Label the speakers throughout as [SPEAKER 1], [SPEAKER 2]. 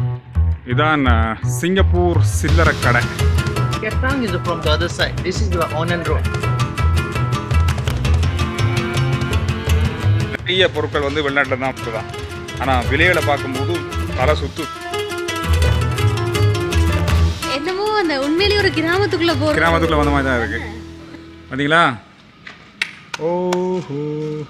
[SPEAKER 1] இதான் அஹ், சிங்கப்பூர் சில்லறை கடை
[SPEAKER 2] Ketang is from the other side. This is the Onan Road.
[SPEAKER 1] நிறைய பொருட்கள் வந்து வெளிநாட்டில் தான் தான் ஆனால் விலைகளை பார்க்கும்போது தலை சுத்து
[SPEAKER 3] என்னமோ அந்த உண்மையிலேயே ஒரு கிராமத்துக்குள்ள போற
[SPEAKER 1] கிராமத்துக்குள்ள வந்த மாதிரி தான் இருக்கு பார்த்தீங்களா ஓஹோ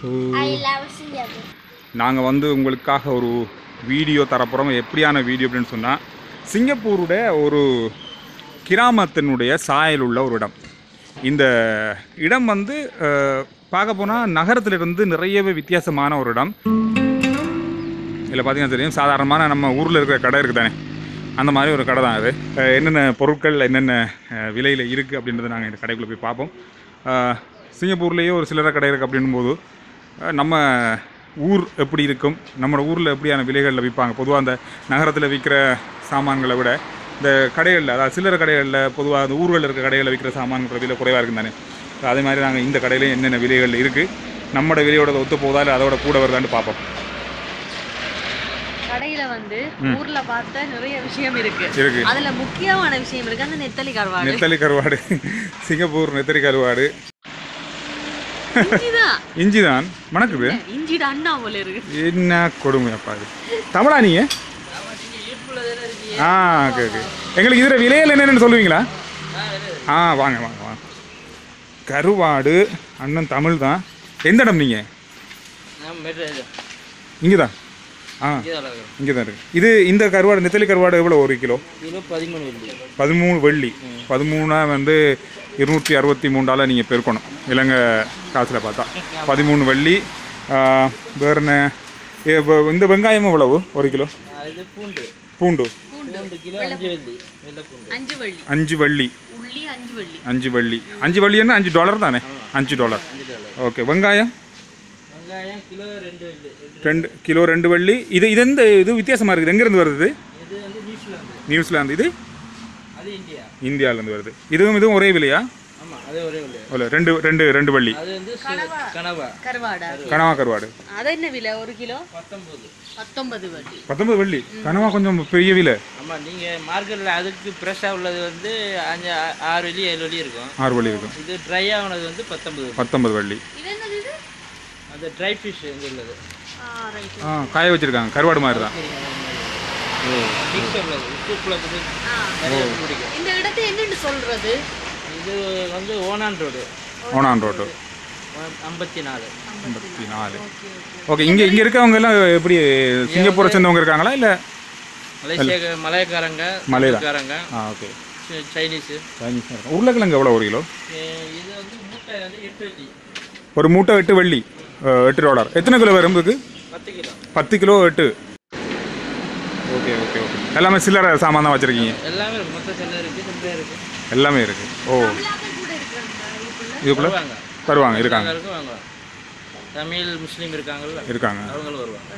[SPEAKER 1] நாங்கள் வந்து உங்களுக்காக ஒரு வீடியோ தரப்போகிறோம் எப்படியான வீடியோ அப்படின்னு சொன்னால் சிங்கப்பூருடைய ஒரு கிராமத்தினுடைய சாயல் உள்ள ஒரு இடம் இந்த இடம் வந்து அஹ், பார்க்க போனால் நகரத்திலிருந்து நிறையவே வித்தியாசமான ஒரு இடம் இதில் பார்த்தீங்கன்னா தெரியும் சாதாரணமான நம்ம ஊரில் இருக்கிற கடை இருக்குது தானே அந்த மாதிரி ஒரு கடை தான் அது அஹ் என்னென்ன பொருட்கள் என்னென்ன அஹ், விலையில் இருக்குது அப்படின்றத நாங்கள் இந்த கடைக்குள்ளே போய் பார்ப்போம் அஹ், சிங்கப்பூர்லேயே ஒரு சில்லறை கடை இருக்குது அப்படின்னும் போது அஹ், நம்ம ஊர் எப்படி இருக்கும் நம்மளோட ஊரில் எப்படியான விலைகளில் விற்பாங்க பொதுவாக அந்த நகரத்தில் விற்கிற சாமான்களை விட இந்த கடைகளில் அதாவது சில்லறை கடைகளில் பொதுவாக அந்த ஊர்களில் இருக்கிற கடைகளில் விற்கிற சாமான்கள் விலை குறைவாக இருக்கும் தானே அதே மாதிரி நாங்கள் இந்த கடையிலையும் என்னென்ன விலைகள் இருக்குது நம்மளோட விலையோட ஒத்து போதா இல்லை அதோட கூட வருதான்னு பார்ப்போம்
[SPEAKER 3] கடையில வந்து ஊர்ல பார்த்த நிறைய விஷயம் இருக்கு
[SPEAKER 1] இருக்குது
[SPEAKER 3] அதுல முக்கியமான விஷயம் இருக்கு அந்த நெத்தலி கருவாடு
[SPEAKER 1] நெத்தலி கருவாடு சிங்கப்பூர் நெத்தலி கருவாடு
[SPEAKER 3] இஞ்சிதான்
[SPEAKER 1] இஞ்சி தான் மணக்குது
[SPEAKER 3] இஞ்சிட அண்ணா போல இருக்கு
[SPEAKER 1] என்ன கொடுமை அப்பா இது தமிழா நீங்க ஆ ஓகே ஓகே எங்களுக்கு இதில் விலையில் என்னென்னு சொல்லுவீங்களா ஆ வாங்க வாங்க வாங்க கருவாடு அண்ணன் தமிழ் தான் எந்த இடம் நீங்கள் இங்கே தான் ஆ இங்கே தான் இருக்கு இது இந்த கருவாடு நெத்தலி கருவாடு எவ்வளோ ஒரு கிலோ
[SPEAKER 2] கிலோ பதிமூணு வெள்ளி
[SPEAKER 1] பதிமூணு வெள்ளி பதிமூணா வந்து இருநூற்றி அறுபத்தி மூணால் நீங்கள் பெருக்கணும் இலங்கை காசில் பார்த்தா பதிமூணு வெள்ளி ஆ, வேற என்ன ஏ, வ- இந்த வெங்காயம் எவ்வளவு ஒரு கிலோ
[SPEAKER 2] இது பூண்டு
[SPEAKER 1] பூண்டு
[SPEAKER 2] பூண்டு கிலோ அஞ்சு வெள்ளி வெள்ளை பூண்டு
[SPEAKER 3] அஞ்சு வள்ளி
[SPEAKER 1] அஞ்சு வள்ளி
[SPEAKER 3] உள்ளி அஞ்சு வள்ளி
[SPEAKER 1] அஞ்சு வள்ளி அஞ்சு வள்ளின்னா அஞ்சு டாலர் தானே அஞ்சு டாலர் ஓகே வெங்காயம்
[SPEAKER 2] வெங்காயம் கிலோ ரெண்டு வெள்ளி ரெண்டு
[SPEAKER 1] ரெண்டு கிலோ ரெண்டு வள்ளி இது இது எந்த இது வித்தியாசமாக இருக்குது எங்கேருந்து வருது இது?
[SPEAKER 2] இது வந்து நியூசிலாந்து
[SPEAKER 1] நியூசிலாந்து இது
[SPEAKER 2] அது இந்தியா
[SPEAKER 1] இந்தியாவிலேருந்து வருது இதுவும் இதுவும் ஒரே விலையா
[SPEAKER 2] ஆமா அது ஒரே வெள்ளி
[SPEAKER 1] அவ்வளோ ரெண்டு ரெண்டு ரெண்டு வள்ளி
[SPEAKER 2] அது வந்து சு- கனவா
[SPEAKER 3] கருவாடா
[SPEAKER 1] கனவா கருவாடு
[SPEAKER 3] அது என்ன விலை ஒரு கிலோ
[SPEAKER 2] பத்தொன்பது
[SPEAKER 3] பத்தொன்பது வள்ளி
[SPEAKER 1] பத்தொன்பது வெள்ளி கனவா கொஞ்சம் பெரிய விலை
[SPEAKER 2] ஆமா நீங்க மார்க்கெட்ல அதுக்கு ஃப்ரெஷ்ஷாக உள்ளது வந்து அஞ்சு ஆ- ஆறு வெள்ளி ஏழு வெள்ளி இருக்கும்
[SPEAKER 1] ஆறு வழி இருக்கும்
[SPEAKER 2] இது ட்ரை ஆகுனது வந்து பத்தொன்பது வெள்ளி.
[SPEAKER 1] பத்தொன்பது வள்ளி
[SPEAKER 3] இது என்னது இது
[SPEAKER 2] அந்த ட்ரை ஃபிஷ் எங்க உள்ளது
[SPEAKER 3] ஆ ரைட்
[SPEAKER 1] ஆ காய வச்சிருக்காங்க கருவாடு மாதிரி தான்
[SPEAKER 2] மிக்ஸ் உள்ளது உப்புக்குள்ள போட்டு நிறைய பிடிக்கும்
[SPEAKER 3] இந்த இடத்தை என்னன்னு சொல்றது
[SPEAKER 2] இது வந்து ஓனான் ரோடு
[SPEAKER 1] ஓனான் ரோட்டு
[SPEAKER 2] ஐம்பத்தி நாலு
[SPEAKER 1] ஐம்பத்தி நாலு ஓகே இங்கே இங்கே இருக்கவங்க எல்லாம் எப்படி சிங்கப்பூரை சேர்ந்தவங்க இருக்காங்களா இல்லை
[SPEAKER 2] மலேசியா மலையக்காரங்க
[SPEAKER 1] மலையா?
[SPEAKER 2] தமிழ்காரங்க
[SPEAKER 1] ஆ ஓகே
[SPEAKER 2] சி- சைனீஸு
[SPEAKER 1] சைனீஸ் இருக்காங்க உருளைக்கிழங்கு எவ்வளோ ஒரு கிலோ
[SPEAKER 2] எ- இது வந்து மூட்டை வந்து எட்டு வெள்ளி
[SPEAKER 1] ஒரு மூட்டை எட்டு வெள்ளி அஹ், எட்டு டாலர் எத்தனை கிலோ வரும் இதுக்கு
[SPEAKER 2] பத்து கிலோ
[SPEAKER 1] பத்து கிலோ எட்டு ஓகே ஓகே ஓகே எல்லாமே சில்லறை சாமான் தான் வச்சுருக்கீங்க
[SPEAKER 2] எல்லாமே இருக்கு மொத்த செல்ல இருக்கு சில்லறை இருக்கு
[SPEAKER 1] எல்லாமே இருக்குது ஓ இதுக்குள்ளே
[SPEAKER 2] வருவாங்க
[SPEAKER 1] வருவாங்க இருக்காங்க
[SPEAKER 2] இருக்கு வாங்குவாங்க தமிழ் முஸ்லீம் இருக்காங்கல்ல
[SPEAKER 1] இருக்காங்க
[SPEAKER 2] அவங்களும் வருவாங்க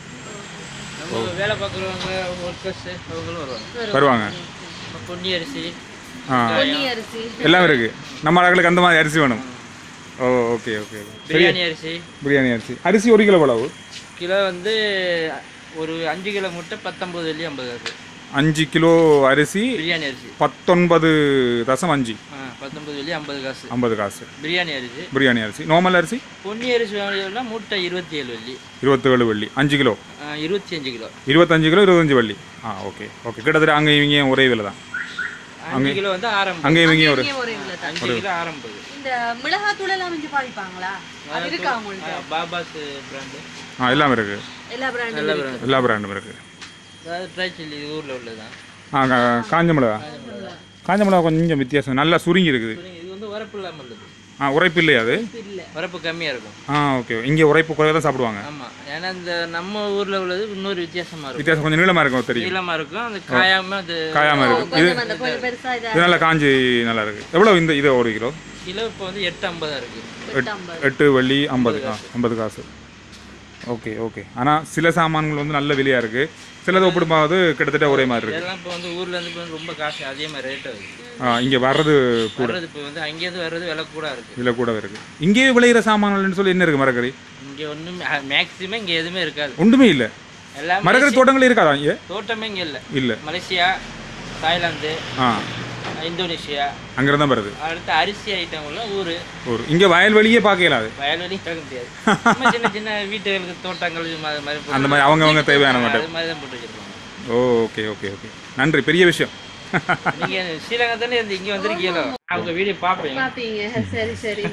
[SPEAKER 2] நம்ம வேலை பார்க்குறவங்க ஒர்க்கர்ஸ் அவங்களும் வருவாங்க
[SPEAKER 1] வருவாங்க
[SPEAKER 2] நம்ம பொன்னி அரிசி
[SPEAKER 1] ஆ
[SPEAKER 3] பொன்னி அரிசி
[SPEAKER 1] எல்லாம் இருக்குது நம்ம ஆளுகளுக்கு அந்த மாதிரி அரிசி வேணும் oh okay okay okay
[SPEAKER 2] biryani அரிசி
[SPEAKER 1] பிரியாணி அரிசி அரிசி ஒரு கிலோ எவ்வளவு
[SPEAKER 2] கிலோ வந்து ஒரு அஞ்சு கிலோ முட்டை பத்தொம்பது வெள்ளி ஐம்பது காசு
[SPEAKER 1] அஞ்சு கிலோ அரிசி
[SPEAKER 2] பிரியாணி அரிசி
[SPEAKER 1] பத்தொன்பது தசம் அஞ்சு
[SPEAKER 2] ஆ பத்தொம்பது வெள்ளி ஐம்பது காசு
[SPEAKER 1] ஐம்பது காசு
[SPEAKER 2] பிரியாணி அரிசி
[SPEAKER 1] பிரியாணி அரிசி நார்மல் அரிசி
[SPEAKER 2] பொன்னி அரிசி வாங்கினா மூட்டை இருபத்தி ஏழு வெள்ளி
[SPEAKER 1] இருபத்தேழு வெள்ளி அஞ்சு கிலோ
[SPEAKER 2] ஆ, இருபத்தி அஞ்சு கிலோ
[SPEAKER 1] இருபத்தஞ்சு கிலோ இருபத்தஞ்சு வெள்ளி ஆ ஓகே ஓகே கிட்டத்தட்ட அங்கே இவங்க ஒரே விலை தான்
[SPEAKER 2] அஞ்சு கிலோ வந்து ஆரம்பம்
[SPEAKER 1] அங்கே இவங்க ஒரு
[SPEAKER 3] இங்கே ஒரே விலை தான்
[SPEAKER 2] அஞ்சு கிலோ ஆரம்பது
[SPEAKER 3] இந்த மிளகாத்தூள் எல்லாம் இஞ்சி பாதிப்பாங்களா அது இருக்கா உங்கள்ட்ட
[SPEAKER 2] பாபாஸ் பிராண்டு
[SPEAKER 1] ஆ எல்லாமே இருக்குது
[SPEAKER 3] எல்லா பிராண்டும்
[SPEAKER 2] நல்ல பிராண்ட்
[SPEAKER 1] எல்லா பிராண்டும் இருக்குது
[SPEAKER 2] அதாவது ட்ரை சில்லி இது ஊரில் உள்ளதுதான்
[SPEAKER 1] ஆ கா- காஞ்ச மிளகா காஞ்ச மிளகா கொஞ்சம் வித்தியாசம் நல்லா சுருங்கி இருக்குது
[SPEAKER 2] இது வந்து உரப்பு இல்லாமல் உள்ளது
[SPEAKER 1] ஆ உரைப்பு இல்லையா அது
[SPEAKER 2] உரப்பு கம்மியாக இருக்கும்
[SPEAKER 1] ஆ ஓகே இங்கே உரைப்பு குறைவாக தான் சாப்பிடுவாங்க
[SPEAKER 2] ஆமாம் ஏன்னா இந்த நம்ம ஊரில் உள்ளது இன்னொரு வித்தியாசமா இருக்கும்
[SPEAKER 1] வித்தியாசம் கொஞ்சம் நீளமாக இருக்கும் தெரியும்
[SPEAKER 2] நீளமாக இருக்கும் அது காயாம அது
[SPEAKER 1] காயாமல் இருக்கும் இது
[SPEAKER 3] கொஞ்சம் அந்த கொஞ்சம் பெருசா இதா
[SPEAKER 1] இது நல்லா காஞ்சி நல்லா இருக்குது எவ்வளோ இந்த இது ஒரு கிலோ
[SPEAKER 2] கிலோ இப்போ வந்து எட்டு ஐம்பதா இருக்கு
[SPEAKER 3] எட்டு
[SPEAKER 1] எட்டு வெள்ளி ஐம்பது ஆ ஐம்பது காசு ஓகே ஓகே ஆனால் சில சாமான்கள் வந்து நல்ல விலையாக இருக்குது சிலது ஒப்பிடும்போது கிட்டத்தட்ட ஒரே மாதிரி இருக்குது
[SPEAKER 2] இதெல்லாம் இப்போ வந்து ஊர்ல இருந்து இப்போ வந்து ரொம்ப காசு அதிகமாக ரேட் ஆகுது
[SPEAKER 1] இங்கே வர்றது கூட
[SPEAKER 2] வர்றது இப்போ வந்து அங்கேருந்து வர்றது விலை கூட இருக்கு
[SPEAKER 1] இதில் கூட இருக்குது இங்கேயே விளையிற சாமான்கள்னு சொல்லி என்ன இருக்குது மரக்கறி
[SPEAKER 2] இங்கே ஒன்றும் மேக்ஸிமம் இங்கே எதுவுமே இருக்காது
[SPEAKER 1] ஒன்றுமே இல்லை
[SPEAKER 2] எல்லாம்
[SPEAKER 1] மரக்கறி தோட்டங்கள் இருக்காதா இங்கே
[SPEAKER 2] தோட்டமே இங்கே இல்லை
[SPEAKER 1] இல்லை
[SPEAKER 2] மலேசியா தாய்லாந்து
[SPEAKER 1] ஆ
[SPEAKER 2] இந்தோனேஷியா
[SPEAKER 1] அங்கிருந்து தான் வருது
[SPEAKER 2] அடுத்து அரிசி ஐட்டங்கள்லாம் ஊர்
[SPEAKER 1] ஒரு இங்கே வயல்வெளியே பார்க்கல அது
[SPEAKER 2] வயல்வெளி பார்க்க முடியாது சும்மா சின்ன சின்ன வீட்டுகளுக்கு தோட்டங்கள் இது மாதிரி மாதிரி போட்டு-
[SPEAKER 1] அந்த மாதிரி அவங்கவங்க தேவையான மட்டும்
[SPEAKER 2] அது மாதிரி தான் போட்டு வச்சிருப்பாங்க
[SPEAKER 1] ஓ ஓகே ஓகே ஓகே நன்றி பெரிய விஷயம்
[SPEAKER 2] நீங்க ஸ்ரீலங்கா இருந்து இங்க வந்திருக்கீங்களோ அவங்க வீடியோ பார்ப்பீங்க
[SPEAKER 3] பாப்பீங்க சரி சரி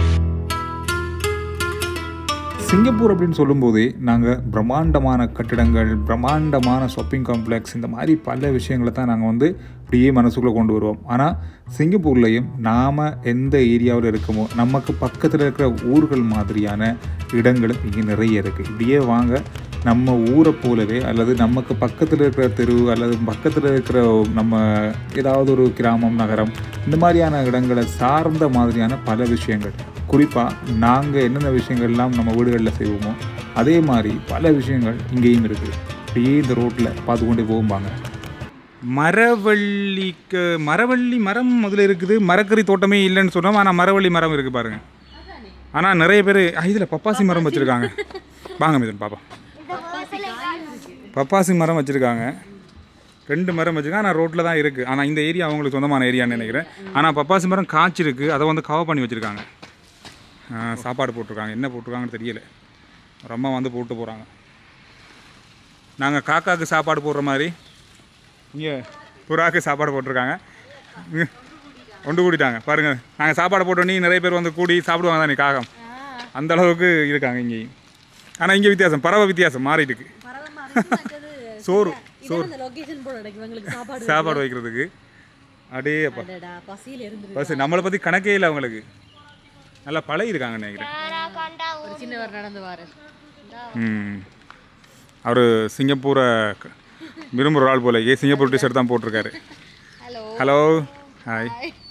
[SPEAKER 1] சிங்கப்பூர் அப்படின்னு சொல்லும்போதே நாங்கள் பிரம்மாண்டமான கட்டிடங்கள் பிரம்மாண்டமான ஷாப்பிங் காம்ப்ளெக்ஸ் இந்த மாதிரி பல விஷயங்களை தான் நாங்கள் வந்து அப்படியே மனசுக்குள்ளே கொண்டு வருவோம் ஆனால் சிங்கப்பூர்லேயும் நாம் எந்த ஏரியாவில் இருக்கோமோ நமக்கு பக்கத்தில் இருக்கிற ஊர்கள் மாதிரியான இடங்களும் இங்கே நிறைய இருக்குது இப்படியே வாங்க நம்ம ஊரை போலவே அல்லது நமக்கு பக்கத்தில் இருக்கிற தெரு அல்லது பக்கத்தில் இருக்கிற நம்ம ஏதாவது ஒரு கிராமம் நகரம் இந்த மாதிரியான இடங்களை சார்ந்த மாதிரியான பல விஷயங்கள் குறிப்பாக நாங்கள் என்னென்ன விஷயங்கள்லாம் நம்ம வீடுகளில் செய்வோமோ அதே மாதிரி பல விஷயங்கள் இங்கேயும் இருக்குது அப்படியே இந்த ரோட்டில் பார்த்து கொண்டே போகும்பாங்க மரவள்ளிக்கு மரவள்ளி மரம் முதல்ல இருக்குது மரக்கறி தோட்டமே இல்லைன்னு சொன்னோம் ஆனால் மரவள்ளி மரம் இருக்குது பாருங்க ஆனால் நிறைய பேர் இதில் பப்பாசி மரம் வச்சுருக்காங்க வாங்க மிதன் பாப்பா பப்பாசி மரம் வச்சுருக்காங்க ரெண்டு மரம் வச்சுருக்காங்க ஆனால் ரோட்டில் தான் இருக்குது ஆனால் இந்த ஏரியா அவங்களுக்கு சொந்தமான ஏரியான்னு நினைக்கிறேன் ஆனால் பப்பாசி மரம் காய்ச்சிருக்கு அதை வந்து கவர் பண்ணி வச்சுருக்காங்க சாப்பாடு போட்டிருக்காங்க என்ன போட்டிருக்காங்கன்னு தெரியல ஒரு அம்மா வந்து போட்டு போகிறாங்க நாங்கள் காக்காவுக்கு சாப்பாடு போடுற மாதிரி இங்கே புறாக்கு சாப்பாடு போட்டிருக்காங்க இங்க கொண்டு கூட்டிட்டாங்க பாருங்கள் நாங்கள் சாப்பாடு போட்டோன்னே நிறைய பேர் வந்து கூடி சாப்பிடுவாங்க தானே காகம் அந்த அளவுக்கு இருக்காங்க இங்கேயும் ஆனால் இங்கே வித்தியாசம் பறவை வித்தியாசம் மாறிட்டு இருக்கு சோறு சோறு
[SPEAKER 3] லொகேஷன் போட இவங்களுக்கு சாப்பாடு
[SPEAKER 1] சாப்பாடு வைக்கிறதுக்கு அடே அப்பா
[SPEAKER 3] அடடா பசியில இருந்து
[SPEAKER 1] பஸ் நம்மளை பற்றி கணக்கே இல்லை அவங்களுக்கு நல்லா பழகிருக்காங்கன்னு நினைக்கிறேன்
[SPEAKER 3] ஒரு சின்னவர் நடந்து வாரு
[SPEAKER 1] ம் அவர் சிங்கப்பூரை க- விரும்புகிற ஆள் போல ஏ சிங்கப்பூர் டிஷர்ட் தான் போட்டிருக்காரு
[SPEAKER 3] ஹலோ
[SPEAKER 1] ஹலோ ஹாய்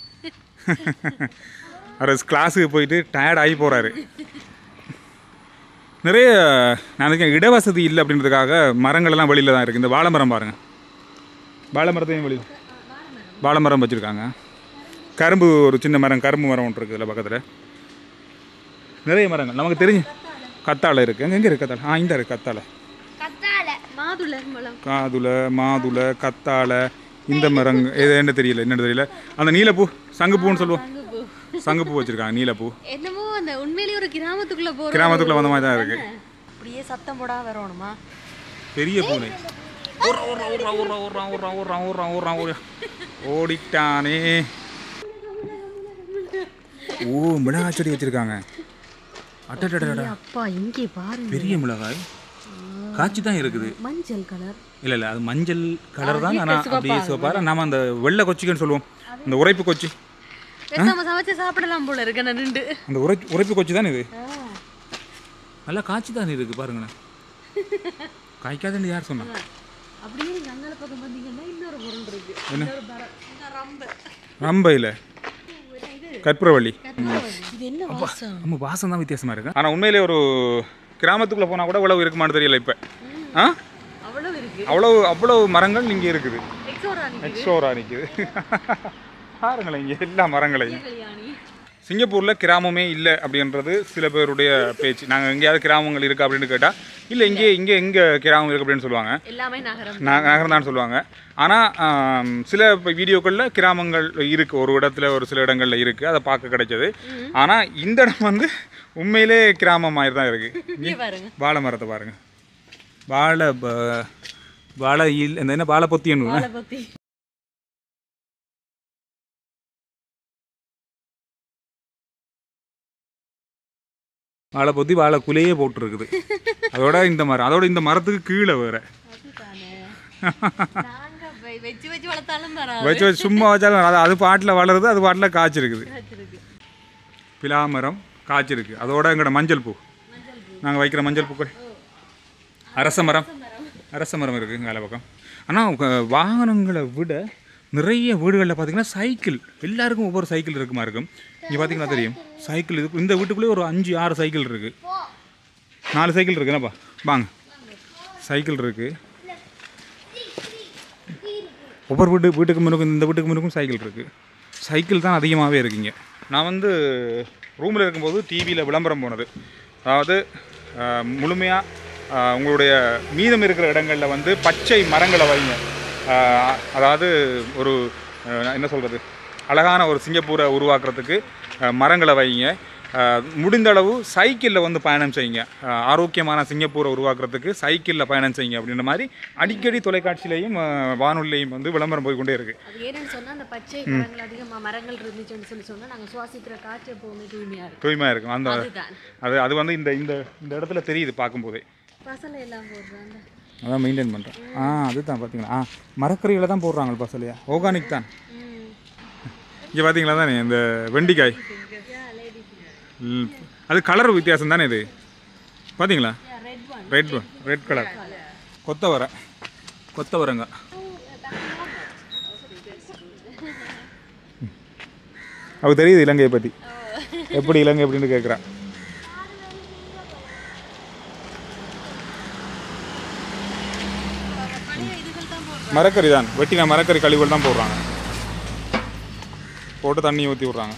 [SPEAKER 1] அவர் கிளாஸுக்கு போயிட்டு டயர்ட் ஆகி போகிறாரு நிறைய நான் நினைக்கிறேன் இடவசதி இல்லை அப்படின்றதுக்காக மரங்கள் எல்லாம் வெளியில் தான் இருக்குது இந்த வாழை மரம் பாருங்கள் வாழை மரத்தையும் வெளியில் வாழை மரம் வச்சுருக்காங்க கரும்பு ஒரு சின்ன மரம் கரும்பு மரம் ஒன்று இருக்குது இதில் பக்கத்தில் நிறைய மரங்கள் நமக்கு தெரிஞ்சு கத்தாழை இருக்குது அங்கே எங்கே இருக்குது கத்தாழை ஆ இந்த இருக்குது கத்தாழை
[SPEAKER 3] மாதுளை மலம்
[SPEAKER 1] காதுளை மாதுளை கத்தாழை இந்த மரங்க இது என்ன தெரியல என்னன்னு தெரியல அந்த நீலப்பூ சங்குப்பூன்னு சொல்லுவோம் சங்குப்பூ வச்சுருக்காங்க நீலப்பூ
[SPEAKER 3] என்னமோ அந்த உண்மையிலேயே ஒரு கிராமத்துக்குள்ள போற
[SPEAKER 1] கிராமத்துக்குள்ள வந்த மாதிரி தான் இருக்கு
[SPEAKER 3] அப்படியே சத்தம் போடாம வரணுமா
[SPEAKER 1] பெரிய பூனை ஊர்றா, ஊர்றா, ஊர்றா, ஊர்றா, ஊர்றா, ஊர்றா, ஊர்றா, ஊர்றா, ஊர்றா, ஊர்றா. ஓடிட்டானே ஓ மிளகாய் செடி வச்சிருக்காங்க அட்டடடடா
[SPEAKER 3] அப்பா இங்கே பாருங்க
[SPEAKER 1] பெரிய மிளகாய் காய்ச்சி தான் இருக்குது
[SPEAKER 3] மஞ்சள் கலர்
[SPEAKER 1] இல்லை இல்லை அது மஞ்சள் கலர் தான் ஆனால் அப்படியே சிவப்பாரு நாம அந்த வெள்ளை கொச்சிக்கன்னு சொல்லுவோம் அந்த உரைப்பு கொச்சி
[SPEAKER 3] பேசாம சமைச்சு சாப்பிடலாம் போல இருக்கு நான் நின்று
[SPEAKER 1] அந்த உரை உரைப்பு கொச்சி தான் இது நல்லா காய்ச்சி தான் இருக்கு பாருங்களேன் காய்க்காதுன்னு யார் சொன்னா
[SPEAKER 3] அப்படியே நீங்க அங்கால பக்கம் வந்தீங்கன்னா இன்னொரு பொருள் இருக்கு
[SPEAKER 1] என்ன?
[SPEAKER 3] இன்னொரு மரம். இந்த ரம்பு
[SPEAKER 1] ரம்பையில் கற்பூரவள்ளி
[SPEAKER 3] இது என்ன வாசம்
[SPEAKER 1] நம்ம வாசம் தான் வித்தியாசமாக இருக்கு ஆனால் உண்மையிலே ஒரு கிராமத்துக்குள்ளே போனால் கூட இவ்வளவு இருக்குமான்னு தெரியல இப்போ ஆ
[SPEAKER 3] அவ்வளவு இருக்கு
[SPEAKER 1] அவ்வளோ அவ்வளோ மரங்கள் இங்கே இருக்குது
[SPEAKER 3] எக்ஸோரா
[SPEAKER 1] எக்ஸோரா நிற்குது பாருங்களேன் இங்கே எல்லா மரங்களையும்
[SPEAKER 3] கல்யாணி
[SPEAKER 1] சிங்கப்பூரில் கிராமமே இல்லை அப்படின்றது சில பேருடைய பேச்சு நாங்கள் எங்கேயாவது கிராமங்கள் இருக்கா அப்படின்னு கேட்டால் இல்லை இங்கே இங்கே எங்கே கிராமம் இருக்குது அப்படின்னு சொல்லுவாங்க
[SPEAKER 3] எல்லாமே நகரம்
[SPEAKER 1] ந- நகரம் தான் சொல்லுவாங்க ஆனால் சில வீடியோக்களில் கிராமங்கள் இருக்குது ஒரு இடத்துல ஒரு சில இடங்களில் இருக்குது அதை பார்க்க கிடைச்சது ஆனால் இந்த இடம் வந்து உண்மையிலே கிராமம் மாதிரி தான் இருக்குது
[SPEAKER 3] இங்கே பாருங்க
[SPEAKER 1] வாழை மரத்தை பாருங்கள் வாழை ப- வாழை இல் இந்த என்ன வாழை பொத்தியன்னு
[SPEAKER 3] வாழை பத்தி
[SPEAKER 1] வாழை பொத்தி வாழை குலையே போட்டிருக்குது அதோட இந்த மரம் அதோட இந்த மரத்துக்கு கீழே வேற
[SPEAKER 3] அதுதானே நாங்க வெ- வெச்சு வெச்சு வளர்த்தாலும் வராது
[SPEAKER 1] வச்சு வச்சு சும்மா வச்சாலும் அது அது பாட்டில் வளருது அது பாட்டில் காய்ச்சிருக்குது
[SPEAKER 3] வச்சிருக்கு.
[SPEAKER 1] பிலா மரம் காய்ச்சிருக்கு அதோட எங்களோட மஞ்சள் பூ நாங்கள் வைக்கிற மஞ்சள் பூக்கள் அரச மரம் அரச மரம் இருக்குது மேலே பக்கம் ஆனால் வாகனங்களை விட நிறைய வீடுகளில் பார்த்தீங்கன்னா சைக்கிள் எல்லாருக்கும் ஒவ்வொரு சைக்கிள் இருக்குமா இருக்கும் இங்கே பார்த்தீங்கன்னா தெரியும் சைக்கிள் இது இந்த வீட்டுக்குள்ளேயே ஒரு அஞ்சு ஆறு சைக்கிள் இருக்குது நாலு சைக்கிள் இருக்கு என்னப்பா வாங்க சைக்கிள் இருக்குது ஒவ்வொரு வீட்டு வீட்டுக்கு முன்னுக்கும் இந்த வீட்டுக்கு முன்னுக்கும் சைக்கிள் இருக்குது சைக்கிள் தான் அதிகமாகவே இருக்குங்க நான் வந்து ரூமில் இருக்கும்போது டிவியில் விளம்பரம் போனது அதாவது முழுமையாக ஆஹ் உங்களுடைய மீதம் இருக்கிற இடங்களில் வந்து பச்சை மரங்களை வைங்க ஆஹ் அதாவது ஒரு ஆஹ் என்ன சொல்கிறது அழகான ஒரு சிங்கப்பூரை உருவாக்குறதுக்கு ஆஹ் மரங்களை வைங்க ஆஹ் முடிந்த அளவு சைக்கிளில் வந்து பயணம் செய்யுங்க ஆஹ் ஆரோக்கியமான சிங்கப்பூரை உருவாக்குறதுக்கு சைக்கிளில் பயணம் செய்யுங்க அப்படின்ற மாதிரி அடிக்கடி தொலைக்காட்சியிலையும் ஆஹ் வானொலியிலையும் வந்து விளம்பரம் போய் கொண்டே இருக்குது
[SPEAKER 3] அது ஏன்னு சொன்னா அந்த பச்சை மரங்கள் அதிகமா மரங்கள் இருந்துச்சுன்னு சொல்லி சொன்னா நாங்க சுவாசிக்கிற காற்று எப்பவுமே தூய்மையா இருக்கும்
[SPEAKER 1] தூய்மையாக இருக்கும் அந்த
[SPEAKER 3] அதுதான்
[SPEAKER 1] அது அது வந்து இந்த இந்த இந்த இடத்துல தெரியுது பார்க்கும்போதே
[SPEAKER 3] பசலை எல்லாம் போடுறாங்க
[SPEAKER 1] அதான் மெயின்டைன் பண்ணுறேன் ஆ அதுதான் பார்த்தீங்களா ஆ மரக்கறிகளை தான் போடுறாங்க பசலையா ஆர்கானிக் தான் இங்கே பார்த்தீங்களா தானே இந்த வெண்டிக்காய் ம். அது கலர் வித்தியாசம் தானே இது பார்த்தீங்களா
[SPEAKER 3] red one
[SPEAKER 1] red red colour கொத்தவரை கொத்தவரங்க அவ தெரியுது இலங்கையை பற்றி எப்படி இலங்கை அப்படின்னு கேட்குறா
[SPEAKER 3] பழைய இதுகள் தான் போடுறாங்க
[SPEAKER 1] மரக்கறி தான் வெட்டின மரக்கறி கழிவுகள் தான் போடுறாங்க போட்டு தண்ணி ஊற்றி விட்றாங்க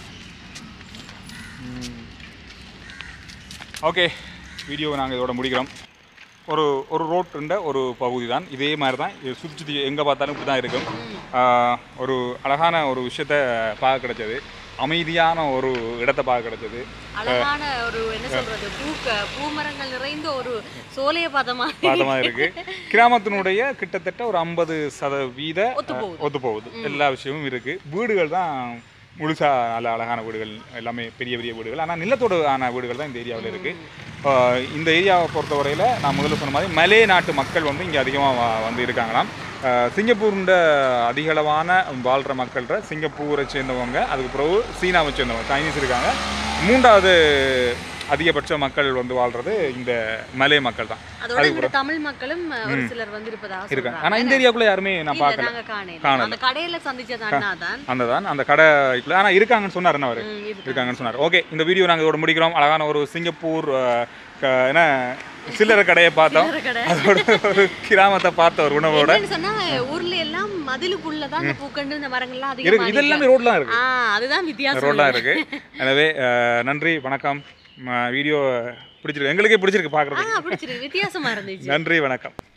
[SPEAKER 1] ஓகே வீடியோவை நாங்கள் இதோட முடிக்கிறோம் ஒரு ஒரு ரோட்டுண்ட ஒரு பகுதி தான் இதே மாதிரி தான் இது சுற்றி சுற்றி எங்கே பார்த்தாலும் இப்படி தான் இருக்கும் ஆஹ் ஒரு அழகான ஒரு விஷயத்த பார்க்க கிடைச்சது அமைதியான ஒரு இடத்தை பார்க்க கிடைச்சது
[SPEAKER 3] அழகான ஒரு என்ன சொல்றது பூக்க பூமரங்கள் நிறைந்த ஒரு சோலைய பதமா
[SPEAKER 1] பார்த்தமா இருக்கு கிராமத்தினுடைய கிட்டத்தட்ட ஒரு ஐம்பது சதவீத
[SPEAKER 3] ஒத்துப்போகுது.
[SPEAKER 1] ஒத்து போகுது எல்லா விஷயமும் இருக்கு வீடுகள் தான் முழுசா நல்ல அழகான வீடுகள் எல்லாமே பெரிய பெரிய வீடுகள் ஆனால் நிலத்தோடு ஆன வீடுகள் தான் இந்த ஏரியாவில் இருக்கு ஆஹ் இந்த ஏரியாவை பொறுத்தவரையில் நான் முதல்ல சொன்ன மாதிரி மலே நாட்டு மக்கள் வந்து இங்கே அதிகமாக வந்து இருக்காங்களாம் ஆஹ் சிங்கப்பூர்ன்ற அதிகளவான வாழ்கிற மக்கள்கிட்ட சிங்கப்பூரை சேர்ந்தவங்க அதுக்கு பிறகு சீனாவை சேர்ந்தவங்க சைனீஸ் இருக்காங்க மூன்றாவது அதிகபட்ச மக்கள் வந்து வாழ்றது இந்த மலே மக்கள் தான்
[SPEAKER 3] அதோட இங்க தமிழ் மக்களும் ஒரு சிலர் வந்து இருப்பதாக
[SPEAKER 1] இருக்காங்க
[SPEAKER 3] சொல்றாங்க
[SPEAKER 1] ஆனால் இந்த ஏரியாக்குள்ளே யாருமே நான்
[SPEAKER 3] இல்ல,
[SPEAKER 1] பார்க்கல
[SPEAKER 3] நாங்க காணல
[SPEAKER 1] காணல.
[SPEAKER 3] அந்த கடையில சந்திச்சது அண்ணா தான்
[SPEAKER 1] அந்த தான் அந்த கடை ஆனால் இருக்காங்கன்னு சொன்னார் என்ன அவர்
[SPEAKER 3] ம், இருக்கு.
[SPEAKER 1] இருக்காங்கன்னு சொன்னார் ஓகே இந்த வீடியோ நாங்கள் இதோட முடிக்கிறோம் அழகான ஒரு சிங்கப்பூர் அஹ், க- என்ன சில்லறை கடையை பார்த்தோம்
[SPEAKER 3] சில்லறை கடை.
[SPEAKER 1] அதோட ஒரு கிராமத்தை பார்த்த ஒரு உணவோட
[SPEAKER 3] என்னன்னு சொன்னா ஊர்ல எல்லாம் மதிலுக்குள்ளதான் அந்த பூக்கண்டு இந்த மரங்கள்லாம் அதிகமா
[SPEAKER 1] இருக்கு இது எல்லாமே ரோட்லாம் இருக்கு
[SPEAKER 3] ஆ அதுதான் வித்தியாசம்
[SPEAKER 1] ரோட்லாம் இருக்கு எனவே அஹ், நன்றி வணக்கம் ம- வீடியோ பிடிச்சிருக்கு எங்களுக்கே பிடிச்சிருக்கு
[SPEAKER 3] ஆ
[SPEAKER 1] பார்க்குறதுக்கு
[SPEAKER 3] பிடிச்சிருக்கு வித்தியாசமா இருந்துச்சு
[SPEAKER 1] நன்றி வணக்கம்